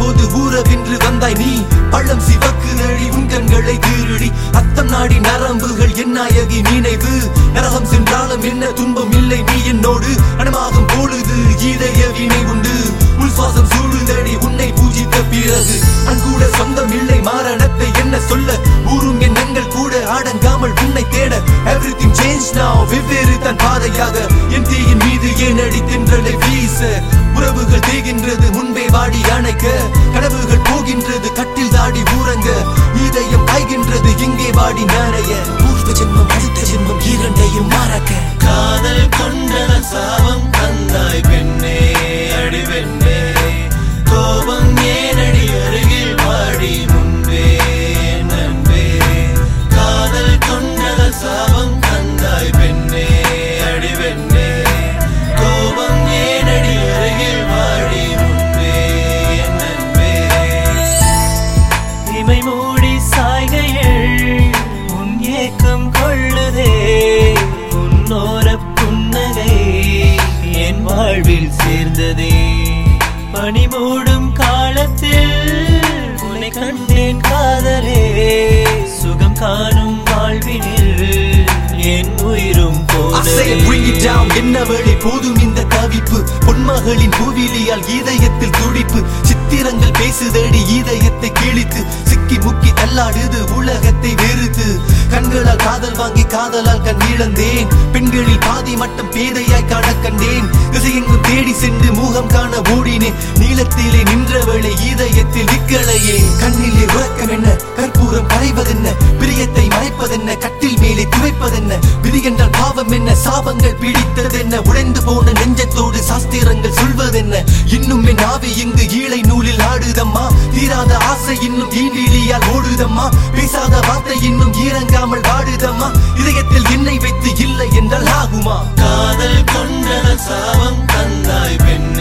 போது ஊரவென்று வந்தாய் நீ பள்ளம் சிவக்கு நழி உன் கண்களை திருடி அத்தம் நாடி நரம்புகள் என் நாயகி நினைவு நரகம் சென்றாலும் என்ன துன்பம் இல்லை நீ என்னோடு அனமாகும் பொழுது இதய வினை உண்டு உள் சுவாசம் சூடுதடி உன்னை பூஜித்த பிறகு அன்கூட சொந்தம் இல்லை மாரணத்தை என்ன சொல்ல ஊரும் எண்ணங்கள் கூட ஆடங்காமல் உன்னை தேட எவ்ரிதிங் சேஞ்ச் now வெவ்வேறு தன் பாதையாக என் தீயின் மீது ஏன் அடி தென்றலை வீச உறவுகள் தேகின்றது முன்பே வாடி அணைக்க கனவுகள் போகின்றது கட்டில் தாடி ஊரங்க இதயம் காய்கின்றது இங்கே வாடி நனைய பூர்வ ஜென்மம் அடுத்த ஜென்மம் இரண்டையும் மறக்க காதல் கொண்டதன் சாபம் தந்தாய் பெண்ணே அடி பெண்ணே கோபம் ஏனடி அருகில் பாடி முன்பே நண்பே காதல் கொண்டதன் சாபம் தந்தாய் பெண்ணே அடி பெண்ணே கோபம் ஏனடி அருகில் பாடி முன்பே நண்பே இமை மூடி சாய்கையில் உன் ஏக்கம் கொள்ளுதே உன்னோர புன்னகை என் வாழ்வில் சேர்ந்ததே பனி மூடும் காலத்தில் உன்னை கண்டேன் காதலே சுகம் காணும் வாழ்வினில் என் உயிரும் I say bring it போனதே down என்னவளே போதும் இந்த தவிப்பு பொன்மகளின் பூவிலியால் இதயத்தில் துடிப்பு சித்திரங்கள் பேசுதடி இதயத்தை கிழித்து சிக்கி முக்கி தள்ளாடுது உலகத்தை வெறுத்து கண்களால் காதல் வாங்கி காதலால் கண் இழந்தேன் பெண்களில் பாதி மட்டும் பேதையாய் காண கண்டேன் திசையெங்கும் தேடி சென்று முகம் காண ஓடினேன் நீளத்திலே நின்றவளை இதயத்தில் நிக்கலையே கண்ணிலே உறக்கம் என்ன கற்பூரம் கரைவதென்ன பிரியத்தை மறைப்பதென்ன கட்டில் மேலே துவைப்பதென்ன விதி என்றால் பாவம் என்ன சாபங்கள் பிடித்ததென்ன உடைந்து போன நெஞ்சத்தோடு சாஸ்திரங்கள் சொல்வதென்ன இன்னும் என் ஆவி இங்கு ஈழை நூலில் ஆடுதம்மா தீராத ஆசை இன்னும் ஈண்டிலியால் ஓடுதம்மா பேசாத வார்த்தை இன்னும் ஈரங்காமல் வாடுதம்மா இதயத்தில் என்னை வைத்து இல்லை என்றால் ஆகுமா காதல் கொண்டதன் சாபம் தந்தாய் பெண்ணே